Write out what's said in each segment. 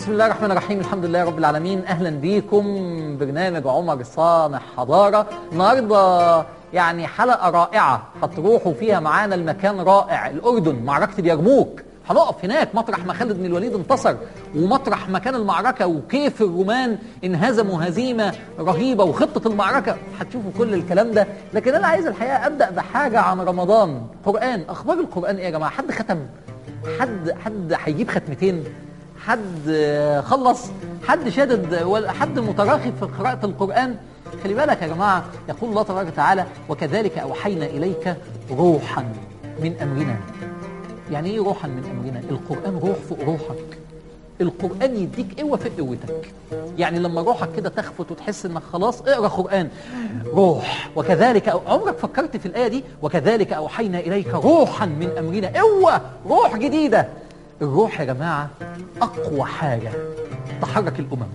بسم الله الرحمن الرحيم الحمد لله رب العالمين اهلا بيكم برنامج عمر صانع حضاره النهارده يعني حلقه رائعه هتروحوا فيها معانا المكان رائع الاردن معركه اليرموك هنقف هناك مطرح ما خالد بن الوليد انتصر ومطرح ما كان المعركه وكيف الرومان انهزموا هزيمه رهيبه وخطه المعركه هتشوفوا كل الكلام ده لكن انا عايز الحقيقه ابدا بحاجه عن رمضان قران اخبار القران ايه يا جماعه حد ختم حد حد هيجيب ختمتين حد خلص حد شادد ولا حد متراخي في قراءة القرآن خلي بالك يا جماعة يقول الله تبارك وتعالى وكذلك أوحينا إليك روحا من أمرنا يعني إيه روحا من أمرنا القرآن روح فوق روحك القرآن يديك قوة في قوتك يعني لما روحك كده تخفت وتحس انك خلاص اقرا قرآن روح وكذلك أو عمرك فكرت في الآية دي وكذلك أوحينا إليك روحا من أمرنا قوة روح جديدة الروح يا جماعة أقوى حاجة تحرك الأمم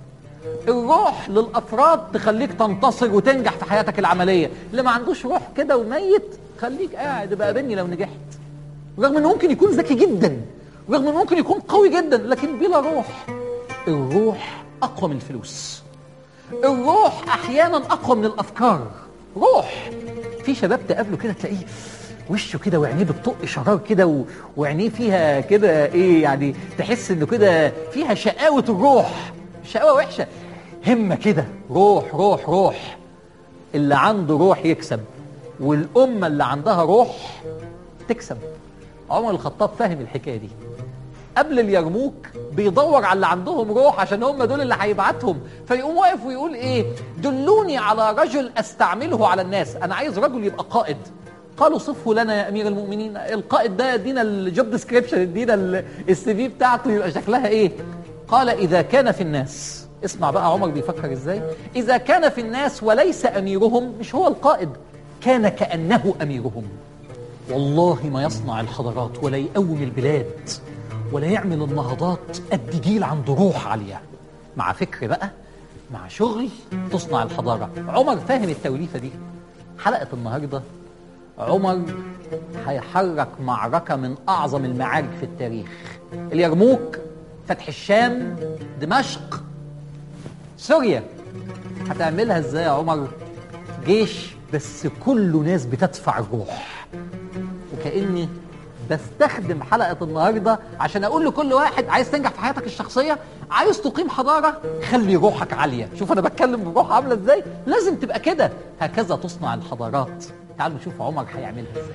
الروح للأفراد تخليك تنتصر وتنجح في حياتك العملية اللي ما عندوش روح كده وميت خليك قاعد بقى بني لو نجحت رغم انه ممكن يكون ذكي جدا رغم انه ممكن يكون قوي جدا لكن بلا روح الروح أقوى من الفلوس الروح أحيانا أقوى من الأفكار روح في شباب تقابله كده تلاقيه وشه كده وعينيه بتطق شرار كده و... وعينيه فيها كده ايه يعني تحس انه كده فيها شقاوة الروح شقاوة وحشة همة كده روح روح روح اللي عنده روح يكسب والأمة اللي عندها روح تكسب عمر الخطاب فاهم الحكاية دي قبل اليرموك بيدور على اللي عندهم روح عشان هم دول اللي هيبعتهم فيقوم واقف ويقول ايه دلوني على رجل استعمله على الناس انا عايز رجل يبقى قائد قالوا صفه لنا يا امير المؤمنين القائد ده ادينا الجوب ديسكريبشن ادينا السي في بتاعته يبقى شكلها ايه قال اذا كان في الناس اسمع بقى عمر بيفكر ازاي اذا كان في الناس وليس اميرهم مش هو القائد كان كانه اميرهم والله ما يصنع الحضارات ولا يقوم البلاد ولا يعمل النهضات قد جيل عنده روح عاليه مع فكر بقى مع شغل تصنع الحضاره عمر فاهم التوليفه دي حلقه النهارده عمر هيحرك معركة من أعظم المعارك في التاريخ اليرموك فتح الشام دمشق سوريا هتعملها ازاي يا عمر جيش بس كله ناس بتدفع الروح وكأني بستخدم حلقة النهاردة عشان أقول لكل واحد عايز تنجح في حياتك الشخصية عايز تقيم حضارة خلي روحك عالية شوف أنا بتكلم بروح عاملة ازاي لازم تبقى كده هكذا تصنع الحضارات تعالوا نشوف عمر هيعملها ازاي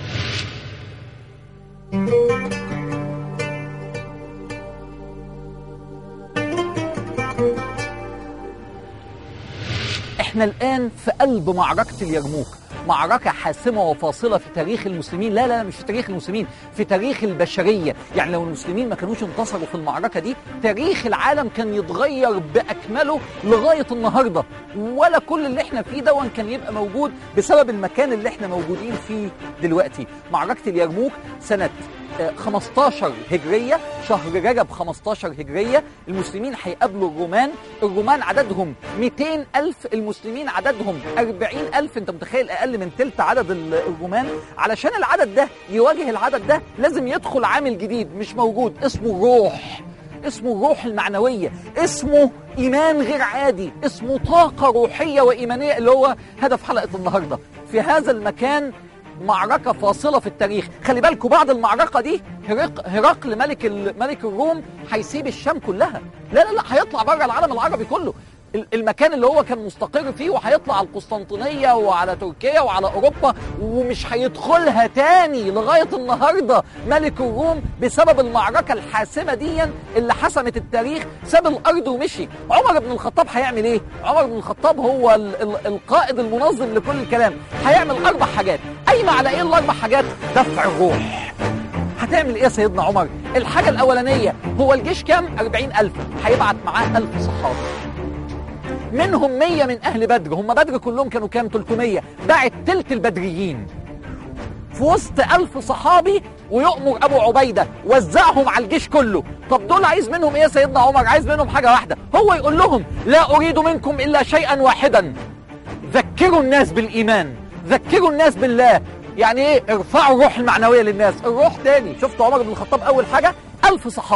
احنا الان في قلب معركة اليرموك معركة حاسمة وفاصلة في تاريخ المسلمين لا لا مش في تاريخ المسلمين في تاريخ البشرية يعني لو المسلمين ما كانوش انتصروا في المعركة دي تاريخ العالم كان يتغير بأكمله لغاية النهاردة ولا كل اللي احنا فيه ده كان يبقى موجود بسبب المكان اللي احنا موجودين فيه دلوقتي معركة اليرموك سنة 15 هجرية شهر رجب 15 هجرية المسلمين هيقابلوا الرومان الرومان عددهم 200 ألف المسلمين عددهم 40 ألف أنت متخيل أقل من تلت عدد الرومان علشان العدد ده يواجه العدد ده لازم يدخل عامل جديد مش موجود اسمه الروح اسمه الروح المعنوية اسمه إيمان غير عادي اسمه طاقة روحية وإيمانية اللي هو هدف حلقة النهاردة في هذا المكان معركة فاصلة في التاريخ خلي بالكم بعد المعركة دي هرق هرقل ملك ملك الروم هيسيب الشام كلها لا لا لا هيطلع بره العالم العربي كله المكان اللي هو كان مستقر فيه وهيطلع على القسطنطينية وعلى تركيا وعلى أوروبا ومش هيدخلها تاني لغاية النهاردة ملك الروم بسبب المعركة الحاسمة دي اللي حسمت التاريخ ساب الأرض ومشي عمر بن الخطاب هيعمل إيه؟ عمر بن الخطاب هو ال ال القائد المنظم لكل الكلام هيعمل أربع حاجات قايمة على إيه الأربع حاجات؟ دفع الروح هتعمل ايه يا سيدنا عمر الحاجة الأولانية هو الجيش كام 40 ألف هيبعت معاه ألف صحابي منهم 100 من أهل بدر هم بدر كلهم كانوا كام 300 باعت تلت البدريين في وسط ألف صحابي ويؤمر أبو عبيدة وزعهم على الجيش كله طب دول عايز منهم إيه يا سيدنا عمر عايز منهم حاجة واحدة هو يقول لهم لا أريد منكم إلا شيئا واحدا ذكروا الناس بالإيمان ذكروا الناس بالله يعني ايه ارفعوا الروح المعنويه للناس الروح تاني شفت عمر بن الخطاب اول حاجه ألف صحابي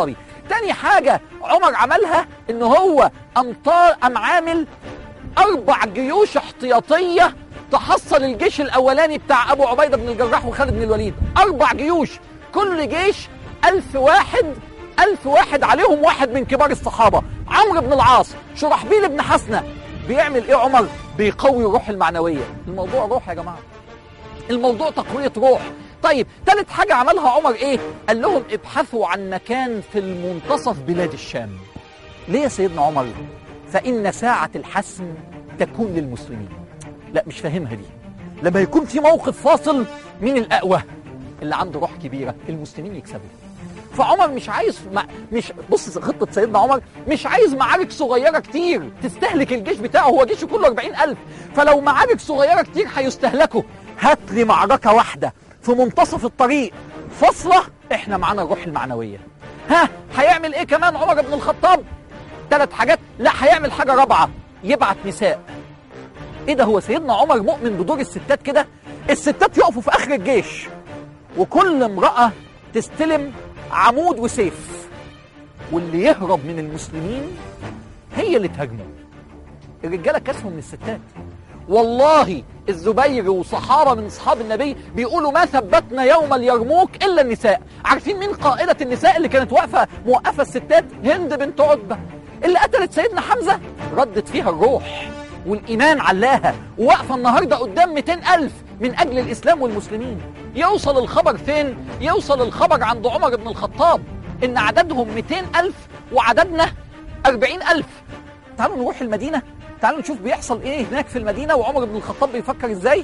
تاني حاجة عمر عملها ان هو امطار ام عامل اربع جيوش احتياطية تحصل الجيش الاولاني بتاع ابو عبيدة بن الجراح وخالد بن الوليد اربع جيوش كل جيش الف واحد الف واحد عليهم واحد من كبار الصحابة عمرو بن العاص شرحبيل بن حسنة بيعمل ايه عمر بيقوي الروح المعنوية الموضوع روح يا جماعة الموضوع تقوية روح طيب ثالث حاجة عملها عمر ايه قال لهم ابحثوا عن مكان في المنتصف بلاد الشام ليه يا سيدنا عمر فإن ساعة الحسم تكون للمسلمين لا مش فاهمها دي لما يكون في موقف فاصل مين الأقوى اللي عنده روح كبيرة المسلمين يكسبوا فعمر مش عايز مع مش بص خطة سيدنا عمر مش عايز معارك صغيرة كتير تستهلك الجيش بتاعه هو جيشه كله 40000 فلو معارك صغيرة كتير هيستهلكوا هات لي معركة واحدة في منتصف الطريق فاصلة احنا معانا الروح المعنوية ها هيعمل ايه كمان عمر بن الخطاب ثلاث حاجات لا هيعمل حاجة رابعة يبعت نساء ايه ده هو سيدنا عمر مؤمن بدور الستات كده الستات يقفوا في اخر الجيش وكل امرأة تستلم عمود وسيف واللي يهرب من المسلمين هي اللي تهاجمه الرجاله كسفوا من الستات والله الزبير وصحابه من اصحاب النبي بيقولوا ما ثبتنا يوم اليرموك الا النساء عارفين مين قائده النساء اللي كانت واقفه موقفه الستات هند بنت عتبه اللي قتلت سيدنا حمزه ردت فيها الروح والايمان علاها وواقفه النهارده قدام 200 الف من اجل الاسلام والمسلمين يوصل الخبر فين يوصل الخبر عند عمر بن الخطاب ان عددهم 200 الف وعددنا 40 الف تعالوا نروح المدينه تعالوا نشوف بيحصل ايه هناك في المدينه وعمر بن الخطاب بيفكر ازاي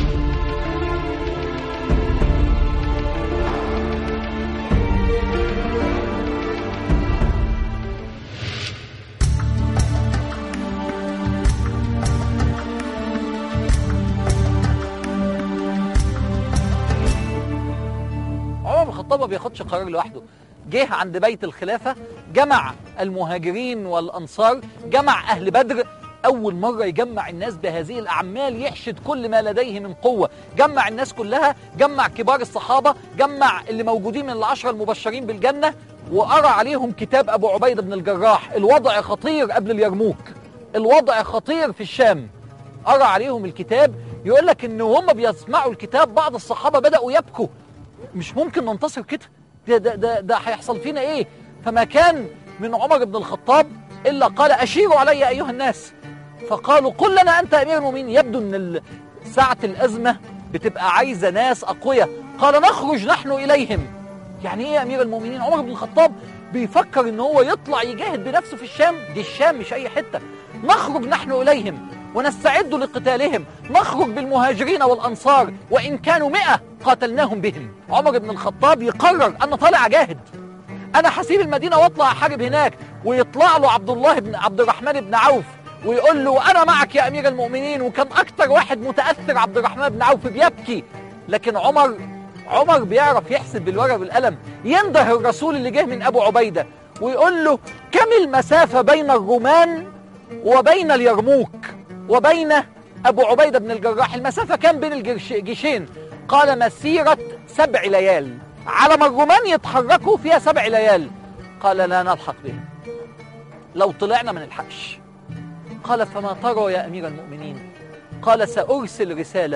عمر بن الخطاب ما بياخدش قرار لوحده جه عند بيت الخلافة جمع المهاجرين والأنصار جمع أهل بدر أول مرة يجمع الناس بهذه الأعمال يحشد كل ما لديه من قوة جمع الناس كلها جمع كبار الصحابة جمع اللي موجودين من العشرة المبشرين بالجنة وقرأ عليهم كتاب أبو عبيدة بن الجراح الوضع خطير قبل اليرموك الوضع خطير في الشام قرأ عليهم الكتاب يقول لك إن هم بيسمعوا الكتاب بعض الصحابة بدأوا يبكوا مش ممكن ننتصر كده ده ده ده, ده هيحصل فينا ايه فما كان من عمر بن الخطاب الا قال اشيروا علي ايها الناس فقالوا قل لنا انت امير المؤمنين يبدو ان ال- ساعه الازمه بتبقى عايزه ناس اقوياء قال نخرج نحن اليهم يعني ايه يا امير المؤمنين عمر بن الخطاب بيفكر ان هو يطلع يجاهد بنفسه في الشام دي الشام مش اي حته نخرج نحن اليهم ونستعد لقتالهم نخرج بالمهاجرين والانصار وان كانوا مئة قاتلناهم بهم عمر بن الخطاب يقرر انا طالع اجاهد انا هسيب المدينه واطلع احارب هناك ويطلع له عبد الله بن عبد الرحمن بن عوف ويقول له انا معك يا امير المؤمنين وكان اكتر واحد متاثر عبد الرحمن بن عوف بيبكي لكن عمر عمر بيعرف يحسب بالورقه والقلم ينده الرسول اللي جه من ابو عبيده ويقول له كم المسافه بين الرومان وبين اليرموك وبين ابو عبيده بن الجراح المسافه كام بين الجيشين قال مسيره سبع ليال على ما الرومان يتحركوا فيها سبع ليال قال لا نلحق بهم لو طلعنا ما نلحقش قال فما ترى يا امير المؤمنين قال سارسل رساله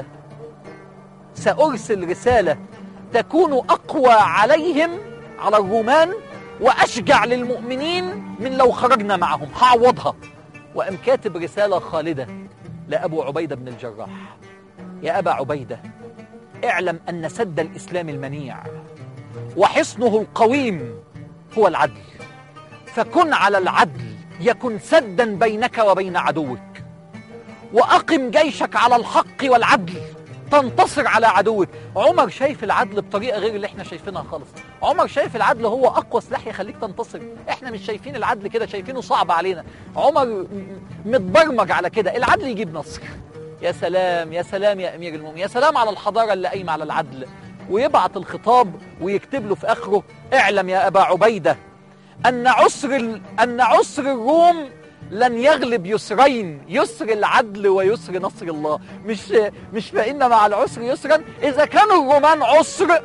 سارسل رساله تكون اقوى عليهم على الرومان واشجع للمؤمنين من لو خرجنا معهم هعوضها وقام كاتب رساله خالده لابو عبيده بن الجراح يا ابا عبيده اعلم ان سد الاسلام المنيع وحصنه القويم هو العدل فكن على العدل يكن سدا بينك وبين عدوك واقم جيشك على الحق والعدل تنتصر على عدوك عمر شايف العدل بطريقه غير اللي احنا شايفينها خالص عمر شايف العدل هو اقوى سلاح يخليك تنتصر احنا مش شايفين العدل كده شايفينه صعب علينا عمر م- متبرمج على كده العدل يجيب نصر يا سلام يا سلام يا امير المؤمنين يا سلام على الحضاره اللي قايمه على العدل ويبعت الخطاب ويكتب له في اخره اعلم يا ابا عبيده ان عسر ال... ان عسر الروم لن يغلب يسرين يسر العدل ويسر نصر الله مش مش فإن مع العسر يسرا إذا كانوا الرومان عسر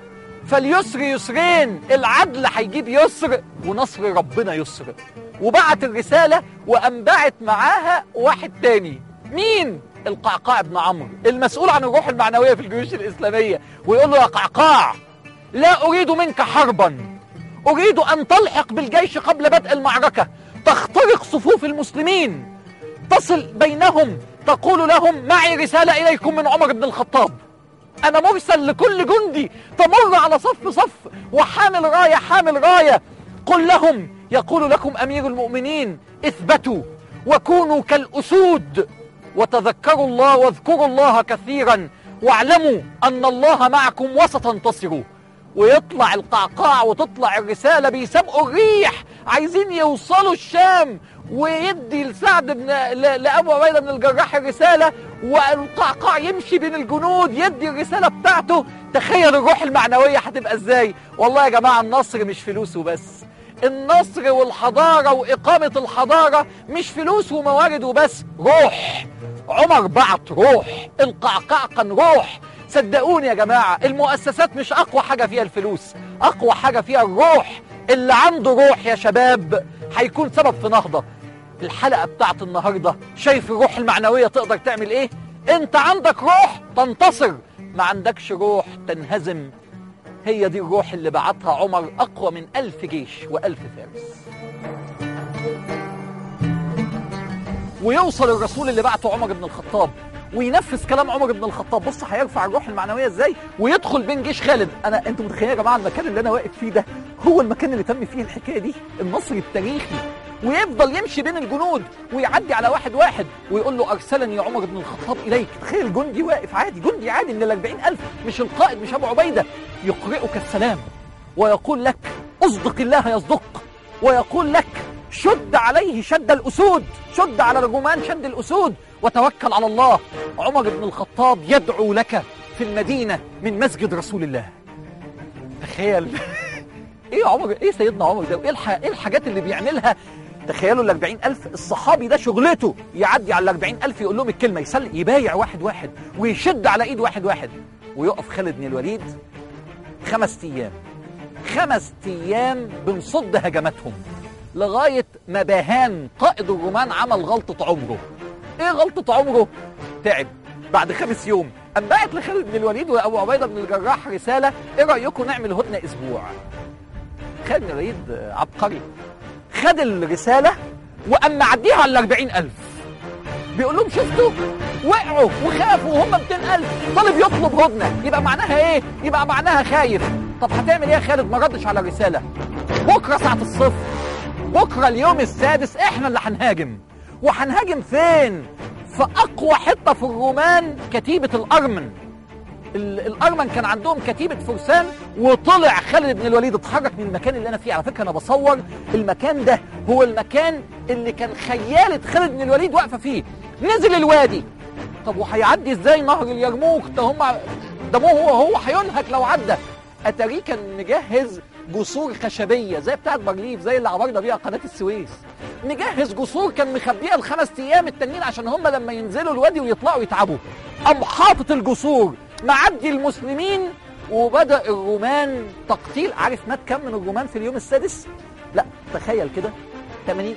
فاليسر يسرين العدل هيجيب يسر ونصر ربنا يسر وبعت الرسالة وأنبعت معاها واحد تاني مين؟ القعقاع بن عمرو المسؤول عن الروح المعنوية في الجيوش الإسلامية ويقول له يا قعقاع لا أريد منك حربا أريد أن تلحق بالجيش قبل بدء المعركة تخترق صفوف المسلمين تصل بينهم تقول لهم معي رسالة إليكم من عمر بن الخطاب أنا مرسل لكل جندي تمر على صف صف وحامل راية حامل راية قل لهم يقول لكم أمير المؤمنين اثبتوا وكونوا كالأسود وتذكروا الله واذكروا الله كثيرا واعلموا أن الله معكم وستنتصروا ويطلع القعقاع وتطلع الرسالة بيسابقوا الريح عايزين يوصلوا الشام ويدي لسعد بن ل- لأبو عبيدة بن الجراح الرسالة والقعقاع يمشي بين الجنود يدي الرسالة بتاعته تخيل الروح المعنوية هتبقى ازاي والله يا جماعة النصر مش فلوس وبس النصر والحضارة وإقامة الحضارة مش فلوس وموارد وبس روح عمر بعت روح القعقاع كان روح صدقوني يا جماعة المؤسسات مش أقوى حاجة فيها الفلوس أقوى حاجة فيها الروح اللي عنده روح يا شباب هيكون سبب في نهضة الحلقة بتاعت النهاردة شايف الروح المعنوية تقدر تعمل ايه انت عندك روح تنتصر ما عندكش روح تنهزم هي دي الروح اللي بعتها عمر أقوى من ألف جيش وألف فارس ويوصل الرسول اللي بعته عمر بن الخطاب وينفذ كلام عمر بن الخطاب بص هيرفع الروح المعنويه ازاي ويدخل بين جيش خالد انا انتوا متخيلين يا جماعه المكان اللي انا واقف فيه ده هو المكان اللي تم فيه الحكايه دي النصر التاريخي ويفضل يمشي بين الجنود ويعدي على واحد واحد ويقول له ارسلني عمر بن الخطاب اليك تخيل جندي واقف عادي جندي عادي من ال 40000 مش القائد مش ابو عبيده يقرئك السلام ويقول لك اصدق الله يصدق ويقول لك شد عليه شد الأسود شد على الرومان شد الأسود وتوكل على الله عمر بن الخطاب يدعو لك في المدينة من مسجد رسول الله تخيل ايه يا عمر ايه سيدنا عمر ده وايه الح... ايه الحاجات اللي بيعملها تخيلوا ال 40000 الصحابي ده شغلته يعدي على ال 40000 يقول لهم الكلمه يسل يبايع واحد واحد ويشد على ايد واحد واحد ويقف خالد بن الوليد خمس ايام خمس ايام بنصد هجماتهم لغايه ما باهان قائد الرومان عمل غلطه عمره ايه غلطه عمره تعب بعد خمس يوم قام بعت لخالد بن الوليد وابو عبيده بن الجراح رساله ايه رايكم نعمل هدنه اسبوع خالد بن الوليد عبقري خد الرساله وقام معديها على 40000 بيقول لهم شفتوا وقعوا وخافوا وهم 200000 طالب يطلب هدنه يبقى معناها ايه يبقى معناها خايف طب هتعمل ايه يا خالد ما ردش على الرساله بكره ساعه الصفر بكره اليوم السادس احنا اللي هنهاجم وهنهاجم فين في اقوى حته في الرومان كتيبه الارمن ال- الارمن كان عندهم كتيبه فرسان وطلع خالد بن الوليد اتحرك من المكان اللي انا فيه على فكره انا بصور المكان ده هو المكان اللي كان خياله خالد بن الوليد واقفه فيه نزل الوادي طب وهيعدي ازاي نهر اليرموك ده هم ده مو هو هو هينهك لو عدى اتاريه كان مجهز جسور خشبيه زي بتاعت بارليف زي اللي عبرنا بيها قناه السويس مجهز جسور كان مخبيها الخمس ايام التانيين عشان هم لما ينزلوا الوادي ويطلعوا يتعبوا قام حاطط الجسور معدي المسلمين وبدا الرومان تقتيل عارف مات كم من الرومان في اليوم السادس لا تخيل كده 80000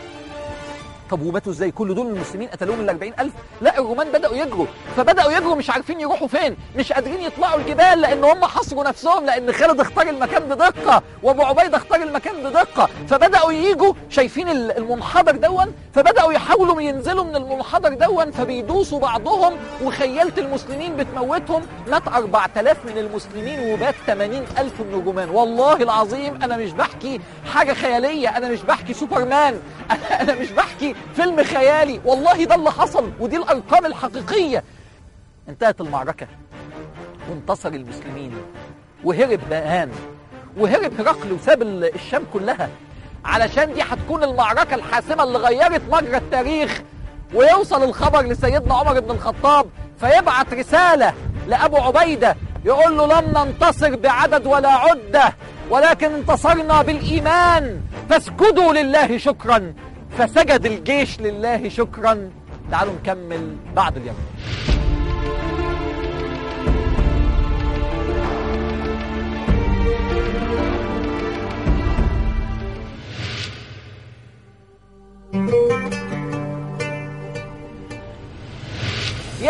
طب وماتوا ازاي كل دول المسلمين قتلوهم ال 40000 لا الرومان بداوا يجروا فبداوا يجروا مش عارفين يروحوا فين مش قادرين يطلعوا الجبال لان هم حصروا نفسهم لان خالد اختار المكان بدقه وابو عبيده اختار المكان بدقه فبداوا يجوا شايفين ال- المنحدر دون فبداوا يحاولوا ينزلوا من المنحدر دون فبيدوسوا بعضهم وخيلة المسلمين بتموتهم مات 4000 من المسلمين وبات 80000 من الرومان والله العظيم انا مش بحكي حاجه خياليه انا مش بحكي سوبرمان انا أنا مش بحكي فيلم خيالي والله ده اللي حصل ودي الارقام الحقيقيه انتهت المعركه وانتصر المسلمين وهرب باهان وهرب هرقل وساب ال- الشام كلها علشان دي هتكون المعركة الحاسمة اللي غيرت مجرى التاريخ ويوصل الخبر لسيدنا عمر بن الخطاب فيبعت رسالة لأبو عبيدة يقول له لم ننتصر بعدد ولا عدة ولكن انتصرنا بالإيمان فاسجدوا لله شكرا فسجد الجيش لله شكرا تعالوا نكمل بعد اليوم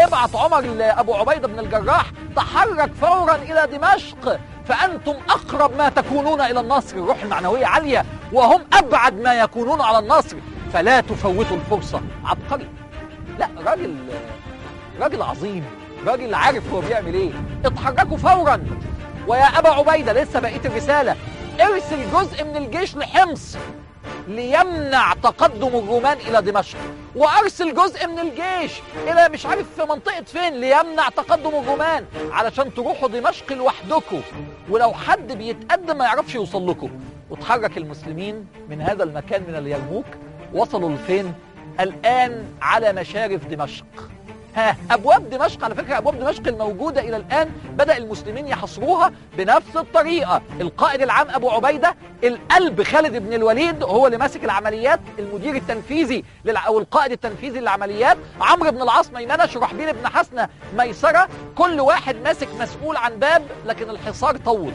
يبعت عمر لابو عبيده بن الجراح تحرك فورا الى دمشق فانتم اقرب ما تكونون الى النصر الروح المعنويه عاليه وهم ابعد ما يكونون على النصر فلا تفوتوا الفرصه عبقري لا راجل راجل عظيم راجل عارف هو بيعمل ايه اتحركوا فورا ويا ابا عبيده لسه بقيه الرساله ارسل جزء من الجيش لحمص ليمنع تقدم الرومان الى دمشق وارسل جزء من الجيش الى مش عارف في منطقه فين ليمنع تقدم الرومان علشان تروحوا دمشق لوحدكم ولو حد بيتقدم ما يعرفش يوصل لكم وتحرك المسلمين من هذا المكان من اليرموك وصلوا لفين الان على مشارف دمشق ها ابواب دمشق على فكره ابواب دمشق الموجوده الى الان بدا المسلمين يحصروها بنفس الطريقه القائد العام ابو عبيده القلب خالد بن الوليد هو اللي ماسك العمليات المدير التنفيذي للع... او القائد التنفيذي للعمليات عمرو بن العاص ميمنه شرحبيل بن حسنه ميسره كل واحد ماسك مسؤول عن باب لكن الحصار طول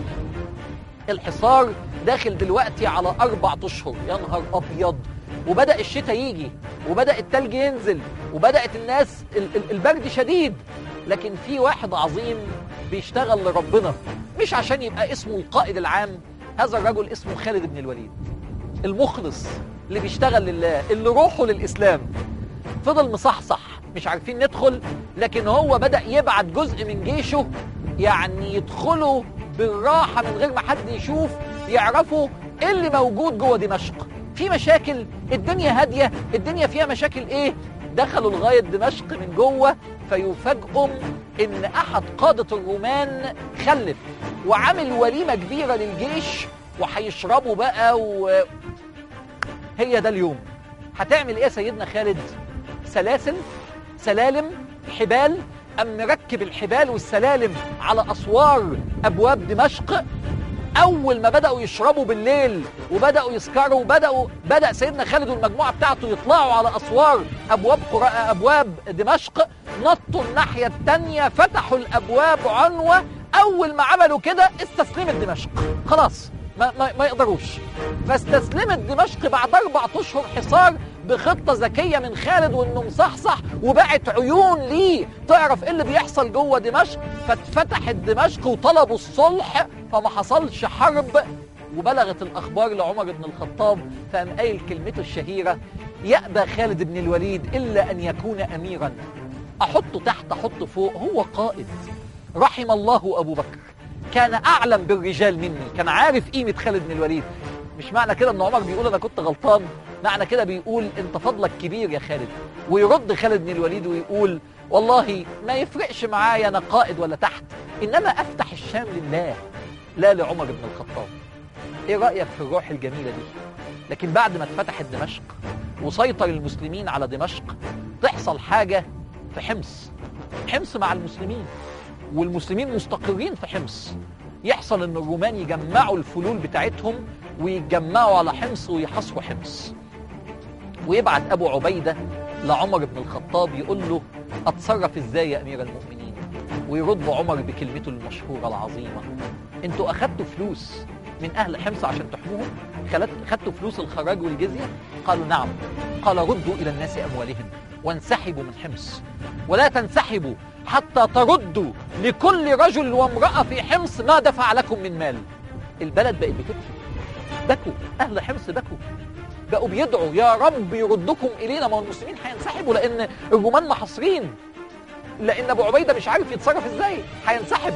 الحصار داخل دلوقتي على اربع اشهر يا نهار ابيض وبدا الشتاء يجي وبدا التلج ينزل وبدات الناس ال- ال- البرد شديد لكن في واحد عظيم بيشتغل لربنا مش عشان يبقى اسمه القائد العام هذا الرجل اسمه خالد بن الوليد المخلص اللي بيشتغل لله اللي روحه للاسلام فضل مصحصح مش عارفين ندخل لكن هو بدأ يبعت جزء من جيشه يعني يدخلوا بالراحة من غير ما حد يشوف يعرفوا ايه اللي موجود جوه دمشق في مشاكل الدنيا هادية الدنيا فيها مشاكل ايه دخلوا لغاية دمشق من جوه فيفاجئهم ان احد قادة الرومان خلف وعامل وليمة كبيرة للجيش وهيشربوا بقى و... هي ده اليوم هتعمل ايه يا سيدنا خالد سلاسل سلالم حبال أم مركب الحبال والسلالم على أسوار أبواب دمشق أول ما بدأوا يشربوا بالليل وبدأوا يسكروا وبدأوا بدأ سيدنا خالد والمجموعة بتاعته يطلعوا على أسوار أبواب قرى أبواب دمشق نطوا الناحية التانية فتحوا الأبواب عنوة أول ما عملوا كده استسلمت دمشق خلاص ما, ما, ما يقدروش فاستسلمت دمشق بعد أربع أشهر حصار بخطة ذكية من خالد وإنه مصحصح وبقت عيون ليه تعرف إيه اللي بيحصل جوه دمشق فاتفتحت دمشق وطلبوا الصلح فما حصلش حرب وبلغت الأخبار لعمر بن الخطاب فقام قايل كلمته الشهيرة يأبى خالد بن الوليد إلا أن يكون أميرا أحطه تحت أحطه فوق هو قائد رحم الله أبو بكر كان أعلم بالرجال مني كان عارف قيمة خالد بن الوليد مش معنى كده ان عمر بيقول انا كنت غلطان معنى كده بيقول انت فضلك كبير يا خالد ويرد خالد بن الوليد ويقول والله ما يفرقش معايا انا قائد ولا تحت انما افتح الشام لله لا لعمر بن الخطاب ايه رايك في الروح الجميله دي لكن بعد ما اتفتحت دمشق وسيطر المسلمين على دمشق تحصل حاجه في حمص حمص مع المسلمين والمسلمين مستقرين في حمص يحصل ان الرومان يجمعوا الفلول بتاعتهم ويتجمعوا على حمص ويحاصروا حمص ويبعت ابو عبيده لعمر بن الخطاب يقول له اتصرف ازاي يا امير المؤمنين ويرد عمر بكلمته المشهوره العظيمه انتوا اخدتوا فلوس من اهل حمص عشان تحموهم خلت- خدتوا فلوس الخراج والجزيه قالوا نعم قال ردوا الى الناس اموالهم وانسحبوا من حمص ولا تنسحبوا حتى تردوا لكل رجل وامراه في حمص ما دفع لكم من مال البلد بقت بتبكي بكوا اهل حمص بكوا بقوا بيدعوا يا رب يردكم الينا ما هو المسلمين هينسحبوا لان الرومان محاصرين لان ابو عبيده مش عارف يتصرف ازاي هينسحب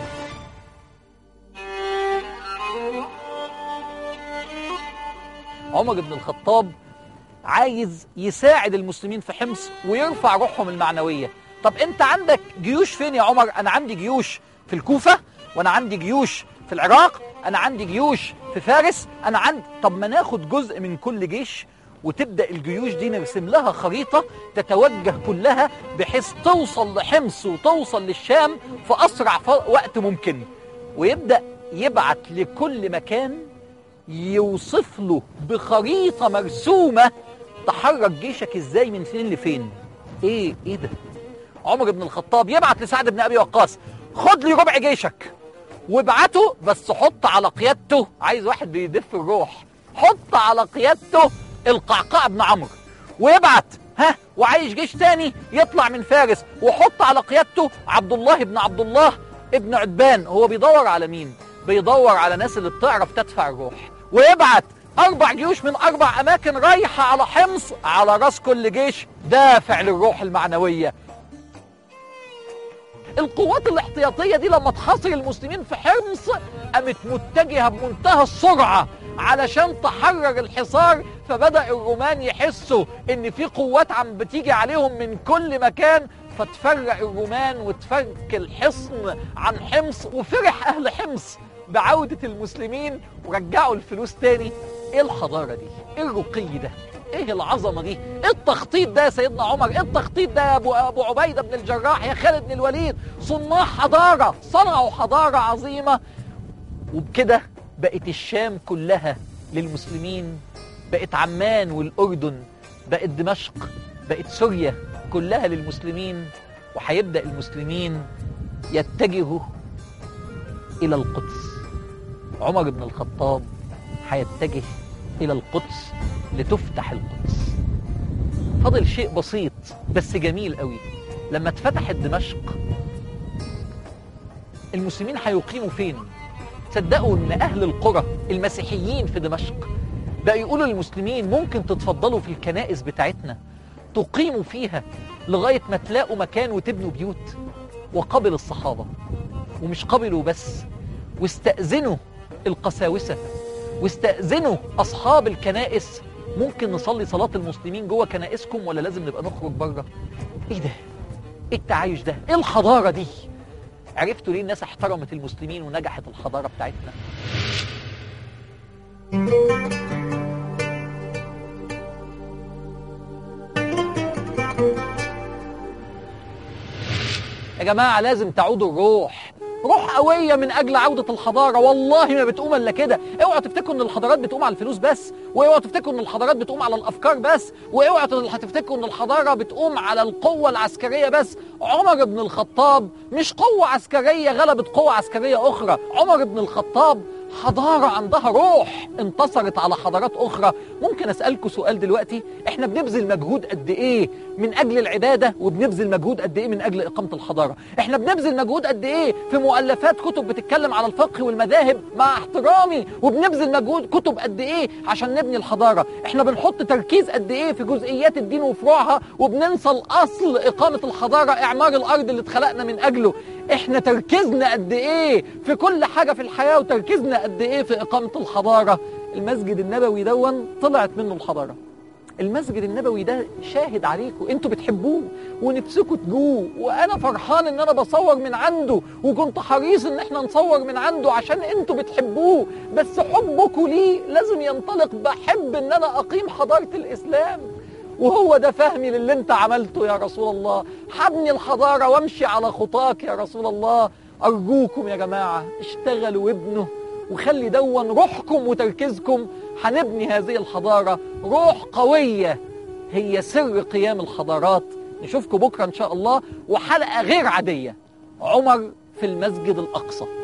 عمر بن الخطاب عايز يساعد المسلمين في حمص ويرفع روحهم المعنويه طب انت عندك جيوش فين يا عمر انا عندي جيوش في الكوفه وانا عندي جيوش في العراق انا عندي جيوش في فارس انا عندي طب ما ناخد جزء من كل جيش وتبدا الجيوش دي نرسم لها خريطه تتوجه كلها بحيث توصل لحمص وتوصل للشام في اسرع ف- وقت ممكن ويبدا يبعت لكل مكان يوصف له بخريطه مرسومه تحرك جيشك ازاي من فين لفين ايه ايه ده عمر بن الخطاب يبعت لسعد بن ابي وقاص خد لي ربع جيشك وابعته بس حط على قيادته عايز واحد بيدف الروح حط على قيادته القعقاع بن عمرو ويبعت ها وعايش جيش تاني يطلع من فارس وحط على قيادته عبد الله بن عبد الله ابن عتبان هو بيدور على مين بيدور على ناس اللي بتعرف تدفع الروح ويبعت اربع جيوش من اربع اماكن رايحه على حمص على راس كل جيش دافع للروح المعنويه القوات الاحتياطية دي لما تحاصر المسلمين في حمص قامت متجهة بمنتهى السرعة علشان تحرر الحصار فبدأ الرومان يحسوا ان في قوات عم بتيجي عليهم من كل مكان فتفرق الرومان وتفك الحصن عن حمص وفرح اهل حمص بعودة المسلمين ورجعوا الفلوس تاني ايه الحضارة دي ايه الرقي ده ايه العظمه دي ايه التخطيط ده يا سيدنا عمر ايه التخطيط ده يا ابو ابو عبيده بن الجراح يا خالد بن الوليد صناع حضاره صنعوا حضاره عظيمه وبكده بقت الشام كلها للمسلمين بقت عمان والاردن بقت دمشق بقت سوريا كلها للمسلمين وهيبدا المسلمين يتجهوا الى القدس عمر بن الخطاب هيتجه الى القدس لتفتح القدس فضل شيء بسيط بس جميل قوي لما اتفتحت دمشق المسلمين هيقيموا فين تصدقوا ان اهل القرى المسيحيين في دمشق بقى يقولوا للمسلمين ممكن تتفضلوا في الكنائس بتاعتنا تقيموا فيها لغاية ما تلاقوا مكان وتبنوا بيوت وقبل الصحابة ومش قبلوا بس واستأذنوا القساوسة واستأذنوا أصحاب الكنائس ممكن نصلي صلاة المسلمين جوه كنائسكم ولا لازم نبقى نخرج بره ايه ده ايه التعايش ده ايه الحضارة دي عرفتوا ليه الناس احترمت المسلمين ونجحت الحضارة بتاعتنا يا جماعة لازم تعودوا الروح روح قوية من أجل عودة الحضارة والله ما بتقوم إلا كده اوعوا تفتكروا إن الحضارات بتقوم على الفلوس بس واوعوا تفتكروا إن الحضارات بتقوم على الأفكار بس واوعوا تفتكروا إن الحضارة بتقوم على القوة العسكرية بس عمر بن الخطاب مش قوة عسكرية غلبت قوة عسكرية أخرى عمر بن الخطاب حضارة عندها روح انتصرت على حضارات أخرى ممكن أسألكم سؤال دلوقتي احنا بنبذل مجهود قد إيه من أجل العبادة وبنبذل مجهود قد إيه من أجل إقامة الحضارة احنا بنبذل مجهود قد إيه في مؤلفات كتب بتتكلم على الفقه والمذاهب مع احترامي وبنبذل مجهود كتب قد إيه عشان نبني الحضارة احنا بنحط تركيز قد إيه في جزئيات الدين وفروعها وبننسى الأصل إقامة الحضارة إعمار الأرض اللي اتخلقنا من أجله احنا تركيزنا قد ايه في كل حاجة في الحياة وتركيزنا قد ايه في اقامة الحضارة المسجد النبوي دون طلعت منه الحضارة المسجد النبوي ده شاهد عليكم انتوا بتحبوه ونفسكم تجوه وانا فرحان ان انا بصور من عنده وكنت حريص ان احنا نصور من عنده عشان انتوا بتحبوه بس حبكم ليه لازم ينطلق بحب ان انا اقيم حضارة الاسلام وهو ده فهمي للي انت عملته يا رسول الله حبني الحضارة وامشي على خطاك يا رسول الله أرجوكم يا جماعة اشتغلوا وابنوا وخلي دون روحكم وتركيزكم هنبني هذه الحضارة روح قوية هي سر قيام الحضارات نشوفكم بكرة إن شاء الله وحلقة غير عادية عمر في المسجد الأقصى